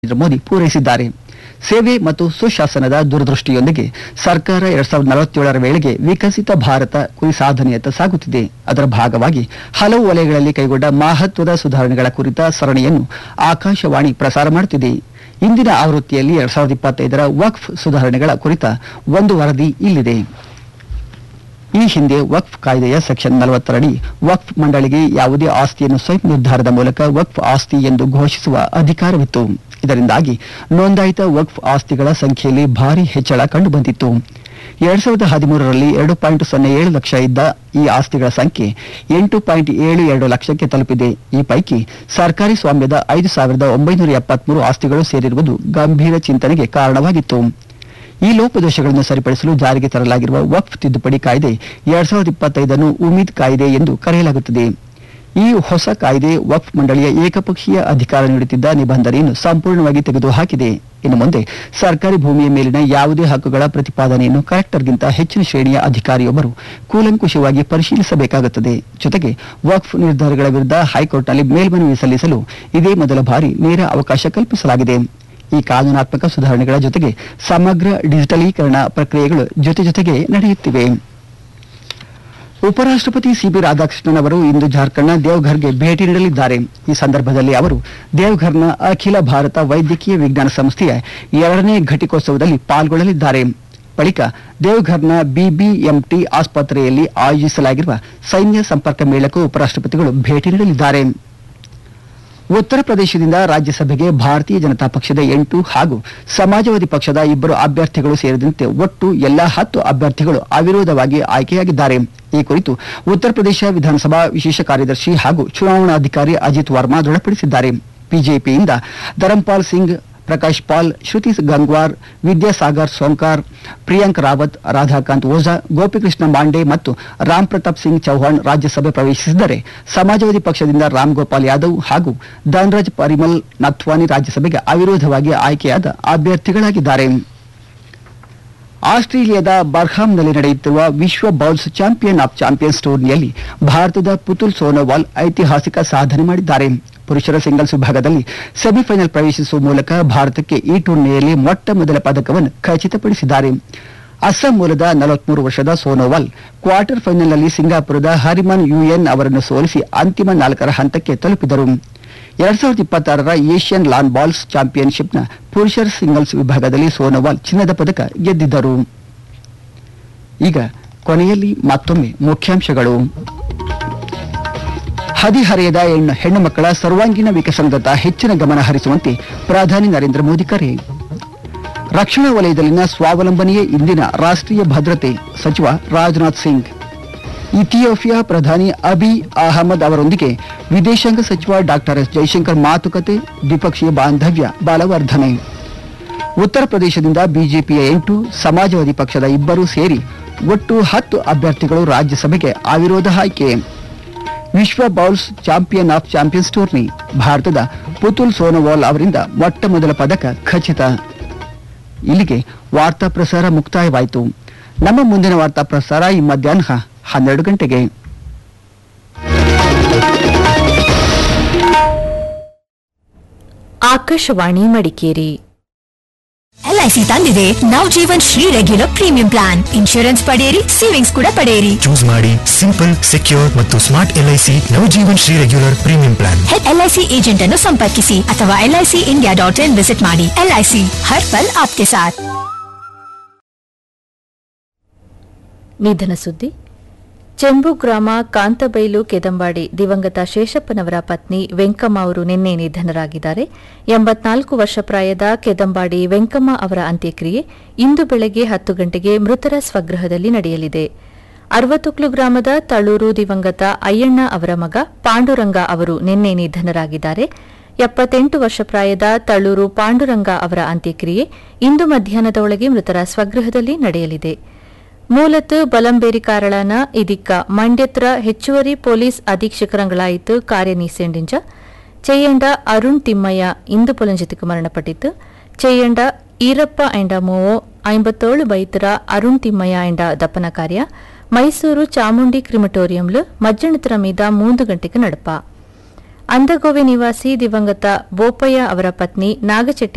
ನರೇಂದ್ರ ಮೋದಿ ಪೂರೈಸಿದ್ದಾರೆ ಸೇವೆ ಮತ್ತು ಸುಶಾಸನದ ದೂರದೃಷ್ಟಿಯೊಂದಿಗೆ ಸರ್ಕಾರ ಎರಡ್ ಸಾವಿರದ ನಲವತ್ತೇಳರ ವೇಳೆಗೆ ವಿಕಸಿತ ಭಾರತ ಗುರಿ ಸಾಧನೆಯತ್ತ ಸಾಗುತ್ತಿದೆ ಅದರ ಭಾಗವಾಗಿ ಹಲವು ವಲಯಗಳಲ್ಲಿ ಕೈಗೊಂಡ ಮಹತ್ವದ ಸುಧಾರಣೆಗಳ ಕುರಿತ ಸರಣಿಯನ್ನು ಆಕಾಶವಾಣಿ ಪ್ರಸಾರ ಮಾಡುತ್ತಿದೆ ಇಂದಿನ ಆವೃತ್ತಿಯಲ್ಲಿ ಎರಡ್ ಸಾವಿರದ ಇಪ್ಪತ್ತೈದರ ವಕ್ಫ್ ಸುಧಾರಣೆಗಳ ಕುರಿತ ಒಂದು ವರದಿ ಇಲ್ಲಿದೆ ಈ ಹಿಂದೆ ವಕ್ಫ್ ಕಾಯ್ದೆಯ ಸೆಕ್ಷನ್ ನಲವತ್ತರಡಿ ವಕ್ಫ್ ಮಂಡಳಿಗೆ ಯಾವುದೇ ಆಸ್ತಿಯನ್ನು ಸ್ವಯಂ ನಿರ್ಧಾರದ ಮೂಲಕ ವಕ್ಫ್ ಆಸ್ತಿ ಎಂದು ಘೋಷಿಸುವ ಅಧಿಕಾರವಿತ್ತು ಇದರಿಂದಾಗಿ ನೋಂದಾಯಿತ ವಕ್ಫ್ ಆಸ್ತಿಗಳ ಸಂಖ್ಯೆಯಲ್ಲಿ ಭಾರಿ ಹೆಚ್ಚಳ ಕಂಡುಬಂದಿತ್ತು ಎರಡ್ ಸಾವಿರದ ಹದಿಮೂರರಲ್ಲಿ ಎರಡು ಪಾಯಿಂಟ್ ಸೊನ್ನೆ ಏಳು ಲಕ್ಷ ಇದ್ದ ಈ ಆಸ್ತಿಗಳ ಸಂಖ್ಯೆ ಎಂಟು ಪಾಯಿಂಟ್ ಏಳು ಎರಡು ಲಕ್ಷಕ್ಕೆ ತಲುಪಿದೆ ಈ ಪೈಕಿ ಸರ್ಕಾರಿ ಸ್ವಾಮ್ಯದ ಐದು ಸಾವಿರದ ಒಂಬೈನೂರ ಎಪ್ಪತ್ಮೂರು ಆಸ್ತಿಗಳು ಸೇರಿರುವುದು ಗಂಭೀರ ಚಿಂತನೆಗೆ ಕಾರಣವಾಗಿತ್ತು ಈ ಲೋಪದೋಷಗಳನ್ನು ಸರಿಪಡಿಸಲು ಜಾರಿಗೆ ತರಲಾಗಿರುವ ವಕ್ಫ್ ತಿದ್ದುಪಡಿ ಕಾಯ್ದೆ ಎರಡ್ ಸಾವಿರದ ಇಪ್ಪತ್ತೈದನ್ನು ಉಮೀದ್ ಕಾಯ್ದೆ ಎಂದು ಕರೆಯಲಾಗುತ್ತದೆ ಈ ಹೊಸ ಕಾಯ್ದೆ ವಕ್ಫ್ ಮಂಡಳಿಯ ಏಕಪಕ್ಷೀಯ ಅಧಿಕಾರ ನೀಡುತ್ತಿದ್ದ ನಿಬಂಧನೆಯನ್ನು ಸಂಪೂರ್ಣವಾಗಿ ತೆಗೆದುಹಾಕಿದೆ ಇನ್ನು ಮುಂದೆ ಸರ್ಕಾರಿ ಭೂಮಿಯ ಮೇಲಿನ ಯಾವುದೇ ಹಕ್ಕುಗಳ ಪ್ರತಿಪಾದನೆಯನ್ನು ಕಲೆಕ್ಟರ್ಗಿಂತ ಹೆಚ್ಚಿನ ಶ್ರೇಣಿಯ ಅಧಿಕಾರಿಯೊಬ್ಬರು ಕೂಲಂಕುಷವಾಗಿ ಪರಿಶೀಲಿಸಬೇಕಾಗುತ್ತದೆ ಜೊತೆಗೆ ವಕ್ಫ್ ನಿರ್ಧಾರಗಳ ವಿರುದ್ಧ ಹೈಕೋರ್ಟ್ನಲ್ಲಿ ಮೇಲ್ಮನವಿ ಸಲ್ಲಿಸಲು ಇದೇ ಮೊದಲ ಬಾರಿ ನೇರ ಅವಕಾಶ ಕಲ್ಪಿಸಲಾಗಿದೆ ಈ ಕಾನೂನಾತ್ಮಕ ಸುಧಾರಣೆಗಳ ಜೊತೆಗೆ ಸಮಗ್ರ ಡಿಜಿಟಲೀಕರಣ ಪ್ರಕ್ರಿಯೆಗಳು ಜೊತೆ ಜೊತೆಗೆ ನಡೆಯುತ್ತಿವೆ ಉಪರಾಷ್ಟ್ರಪತಿ ಸಿಬಿ ರಾಧಾಕೃಷ್ಣನ್ ಅವರು ಇಂದು ಜಾರ್ಖಂಡ್ನ ದೇವ್ಘರ್ಗೆ ಭೇಟಿ ನೀಡಲಿದ್ದಾರೆ ಈ ಸಂದರ್ಭದಲ್ಲಿ ಅವರು ದೇವ್ಘರ್ನ ಅಖಿಲ ಭಾರತ ವೈದ್ಯಕೀಯ ವಿಜ್ಞಾನ ಸಂಸ್ಥೆಯ ಎರಡನೇ ಘಟಿಕೋತ್ಸವದಲ್ಲಿ ಪಾಲ್ಗೊಳ್ಳಲಿದ್ದಾರೆ ಬಳಿಕ ದೇವ್ಘರ್ನ ಬಿಬಿಎಂಟಿ ಆಸ್ಪತ್ರೆಯಲ್ಲಿ ಆಯೋಜಿಸಲಾಗಿರುವ ಸೈನ್ಯ ಸಂಪರ್ಕ ಮೇಳಕ್ಕೂ ಉಪರಾಷ್ಟ್ರಪತಿಗಳು ಭೇಟಿ ನೀಡಲಿದ್ದಾರೆ ಉತ್ತರ ಪ್ರದೇಶದಿಂದ ರಾಜ್ಯಸಭೆಗೆ ಭಾರತೀಯ ಜನತಾ ಪಕ್ಷದ ಎಂಟು ಹಾಗೂ ಸಮಾಜವಾದಿ ಪಕ್ಷದ ಇಬ್ಬರು ಅಭ್ಯರ್ಥಿಗಳು ಸೇರಿದಂತೆ ಒಟ್ಟು ಎಲ್ಲಾ ಹತ್ತು ಅಭ್ಯರ್ಥಿಗಳು ಅವಿರೋಧವಾಗಿ ಆಯ್ಕೆಯಾಗಿದ್ದಾರೆ ಈ ಕುರಿತು ಉತ್ತರ ಪ್ರದೇಶ ವಿಧಾನಸಭಾ ವಿಶೇಷ ಕಾರ್ಯದರ್ಶಿ ಹಾಗೂ ಚುನಾವಣಾಧಿಕಾರಿ ಅಜಿತ್ ವರ್ಮಾ ದೃಢಪಡಿಸಿದ್ದಾರೆ ಬಿಜೆಪಿಯಿಂದ ಧರಂಪಾಲ್ ಸಿಂಗ್ ಪ್ರಕಾಶ್ ಪಾಲ್ ಶ್ರುತಿ ಗಂಗ್ವಾರ್ ವಿದ್ಯಾಸಾಗರ್ ಸೋಂಕಾರ್ ಪ್ರಿಯಾಂಕ್ ರಾವತ್ ರಾಧಾಕಾಂತ್ ಓಝಾ ಗೋಪಿಕೃಷ್ಣ ಮಾಂಡೆ ಮತ್ತು ರಾಮ್ ಪ್ರತಾಪ್ ಸಿಂಗ್ ಚೌಹಾಣ್ ರಾಜ್ಯಸಭೆ ಪ್ರವೇಶಿಸಿದರೆ ಸಮಾಜವಾದಿ ಪಕ್ಷದಿಂದ ರಾಮ್ ಗೋಪಾಲ್ ಯಾದವ್ ಹಾಗೂ ಧನ್ರಾಜ್ ಪರಿಮಲ್ ನಥ್ವಾನಿ ರಾಜ್ಯಸಭೆಗೆ ಅವಿರೋಧವಾಗಿ ಆಯ್ಕೆಯಾದ ಅಭ್ಯರ್ಥಿಗಳಾಗಿದ್ದಾರೆ ಆಸ್ಟ್ರೇಲಿಯಾದ ಬರ್ಹಾಮ್ನಲ್ಲಿ ನಡೆಯುತ್ತಿರುವ ವಿಶ್ವ ಬೌಲ್ಸ್ ಚಾಂಪಿಯನ್ ಆಫ್ ಚಾಂಪಿಯನ್ಸ್ ಟೂರ್ನಿಯಲ್ಲಿ ಭಾರತದ ಪುತುಲ್ ಸೋನೋವಾಲ್ ಐತಿಹಾಸಿಕ ಸಾಧನೆ ಮಾಡಿದ್ದಾರೆ ಪುರುಷರ ಸಿಂಗಲ್ಸ್ ವಿಭಾಗದಲ್ಲಿ ಸೆಮಿಫೈನಲ್ ಪ್ರವೇಶಿಸುವ ಮೂಲಕ ಭಾರತಕ್ಕೆ ಈ ಟೂರ್ನಿಯಲ್ಲಿ ಮೊಟ್ಟ ಮೊದಲ ಪದಕವನ್ನು ಖಚಿತಪಡಿಸಿದ್ದಾರೆ ಅಸ್ಸಾಂ ಮೂಲದ ನಲವತ್ಮೂರು ವರ್ಷದ ಸೋನೋವಾಲ್ ಕ್ವಾರ್ಟರ್ ಫೈನಲ್ನಲ್ಲಿ ಸಿಂಗಾಪುರದ ಹರಿಮನ್ ಯುಎನ್ ಅವರನ್ನು ಸೋಲಿಸಿ ಅಂತಿಮ ನಾಲ್ಕರ ಹಂತಕ್ಕೆ ತಲುಪಿದರು ಎರಡ್ ಸಾವಿರದ ಇಪ್ಪತ್ತಾರರ ಏಷ್ಯನ್ ಲಾನ್ ಬಾಲ್ಸ್ ಚಾಂಪಿಯನ್ಶಿಪ್ನ ಪುರುಷರ ಸಿಂಗಲ್ಸ್ ವಿಭಾಗದಲ್ಲಿ ಸೋನೋವಾಲ್ ಚಿನ್ನದ ಪದಕ ಗೆದ್ದಿದ್ದರು ಈಗ ಕೊನೆಯಲ್ಲಿ ಮತ್ತೊಮ್ಮೆ ಮುಖ್ಯಾಂಶಗಳು ಹದಿಹರೆಯದ ಹೆಣ್ಣು ಹೆಣ್ಣು ಮಕ್ಕಳ ಸರ್ವಾಂಗೀಣ ವಿಕಸನದತ್ತ ಹೆಚ್ಚಿನ ಗಮನ ಹರಿಸುವಂತೆ ಪ್ರಧಾನಿ ನರೇಂದ್ರ ಮೋದಿ ಕರೆ ರಕ್ಷಣಾ ವಲಯದಲ್ಲಿನ ಸ್ವಾವಲಂಬನೆಯೇ ಇಂದಿನ ರಾಷ್ಟ್ರೀಯ ಭದ್ರತೆ ಸಚಿವ ರಾಜನಾಥ್ ಸಿಂಗ್ ಇಥಿಯೋಪಿಯಾ ಪ್ರಧಾನಿ ಅಬಿ ಅಹಮದ್ ಅವರೊಂದಿಗೆ ವಿದೇಶಾಂಗ ಸಚಿವ ಡಾಕ್ಟರ್ ಎಸ್ ಜೈಶಂಕರ್ ಮಾತುಕತೆ ದ್ವಿಪಕ್ಷೀಯ ಬಾಂಧವ್ಯ ಬಲವರ್ಧನೆ ಉತ್ತರ ಪ್ರದೇಶದಿಂದ ಬಿಜೆಪಿಯ ಎಂಟು ಸಮಾಜವಾದಿ ಪಕ್ಷದ ಇಬ್ಬರು ಸೇರಿ ಒಟ್ಟು ಹತ್ತು ಅಭ್ಯರ್ಥಿಗಳು ರಾಜ್ಯಸಭೆಗೆ ಅವಿರೋಧ ಆಯ್ಕೆ ವಿಶ್ವ ಬೌಲ್ಸ್ ಚಾಂಪಿಯನ್ ಆಫ್ ಚಾಂಪಿಯನ್ಸ್ ಟೂರ್ನಿ ಭಾರತದ ಪುತುಲ್ ಸೋನೋವಾಲ್ ಅವರಿಂದ ಮೊಟ್ಟ ಮೊದಲ ಪದಕ ಖಚಿತ ಇಲ್ಲಿಗೆ ವಾರ್ತಾ ಪ್ರಸಾರ ಮುಕ್ತಾಯವಾಯಿತು ನಮ್ಮ ಮುಂದಿನ ವಾರ್ತಾ ಪ್ರಸಾರ ಈ ಮಧ್ಯಾಹ್ನ ಹನ್ನೆರಡು ಗಂಟೆಗೆ ಆಕಾಶವಾಣಿ ಮಡಿಕೇರಿ ಎಲ್ಐಸಿ ತಂದಿದೆ Nav Jeevan Shree regular premium plan insurance ಪಡೆಯಿರಿ ಸೇವಿಂಗ್ಸ್ ಕೂಡ ಪಡೆಯಿರಿ ಚೂಸ್ ಮಾಡಿ ಸಿಂಪಲ್ ಸೆಕ್ಯೂರ್ ಮತ್ತು smart LIC Navjeevan Shree regular premium plan LIC agent ಅನ್ನು ಸಂಪರ್ಕಿಸಿ ಅಥವಾ LIC India dot in visit ಮಾಡಿ ಎಲ್ಐಸಿ ಹರ್ ಪಲ್ ಆಪ್ಕೆ ಸಾಥ್ ನಿಧನ ಸುದ್ದಿ ಚೆಂಬು ಗ್ರಾಮ ಕಾಂತಬೈಲು ಕೆದಂಬಾಡಿ ದಿವಂಗತ ಶೇಷಪ್ಪನವರ ಪತ್ನಿ ವೆಂಕಮ್ಮ ಅವರು ನಿನ್ನೆ ನಿಧನರಾಗಿದ್ದಾರೆ ಎಂಬತ್ನಾಲ್ಕು ವರ್ಷ ಪ್ರಾಯದ ಕೆದಂಬಾಡಿ ವೆಂಕಮ್ಮ ಅವರ ಅಂತ್ಯಕ್ರಿಯೆ ಇಂದು ಬೆಳಗ್ಗೆ ಹತ್ತು ಗಂಟೆಗೆ ಮೃತರ ಸ್ವಗೃಹದಲ್ಲಿ ನಡೆಯಲಿದೆ ಅರವತ್ತೊಕ್ಲು ಗ್ರಾಮದ ತಳೂರು ದಿವಂಗತ ಅಯ್ಯಣ್ಣ ಅವರ ಮಗ ಪಾಂಡುರಂಗ ಅವರು ನಿನ್ನೆ ನಿಧನರಾಗಿದ್ದಾರೆ ಎಪ್ಪತ್ತೆಂಟು ವರ್ಷ ಪ್ರಾಯದ ತಳೂರು ಪಾಂಡುರಂಗ ಅವರ ಅಂತ್ಯಕ್ರಿಯೆ ಇಂದು ಮಧ್ಯಾಹ್ನದ ಒಳಗೆ ಮೃತರ ಸ್ವಗೃಹದಲ್ಲಿ ನಡೆಯಲಿದೆ ಮೂಲತ್ ಬಲಂಬೇರಿ ಕಾರಳನ ಇದೀಕ್ಕ ಮಂಡ್ಯತ್ರ ಹೆಚ್ಚುವರಿ ಪೊಲೀಸ್ ಅಧೀಕ್ಷಕರಂಗಳಾಯಿತು ಕಾರ್ಯನೀಸೆಂಡಿಂಜ ಚೆಯ್ಯಂಡ ಅರುಣ್ ತಿಮ್ಮಯ್ಯ ಇಂದು ಪುಲಂಜತಿக்கு ಮರಣಪಟ್ಟಿತ್ತು ಚೆಯ್ಯಂಡ ಈರಪ್ಪ ಎಂಡ ಮೂವೋ ಐಂಬತ್ತೇಳು ಬೈತರ ಅರುಣ್ ತಿಮ್ಮಯ್ಯ ಎಂಡ ದಪ್ಪನ ಕಾರ್ಯ ಮೈಸೂರು ಚಾಮುಂಡಿ ಕ್ರಿಮಿಟೋರಿಯಂಲು ಮಜ್ಜಣತರ ಮೀದ ಮೂಂದು ಗಂಟೆಗೆ ನಡಪ ಅಂದಗೋವೆ ನಿವಾಸಿ ದಿವಂಗತ ಬೋಪಯ್ಯ ಅವರ ಪತ್ನಿ ನಾಗಚೆಟ್ಟಿ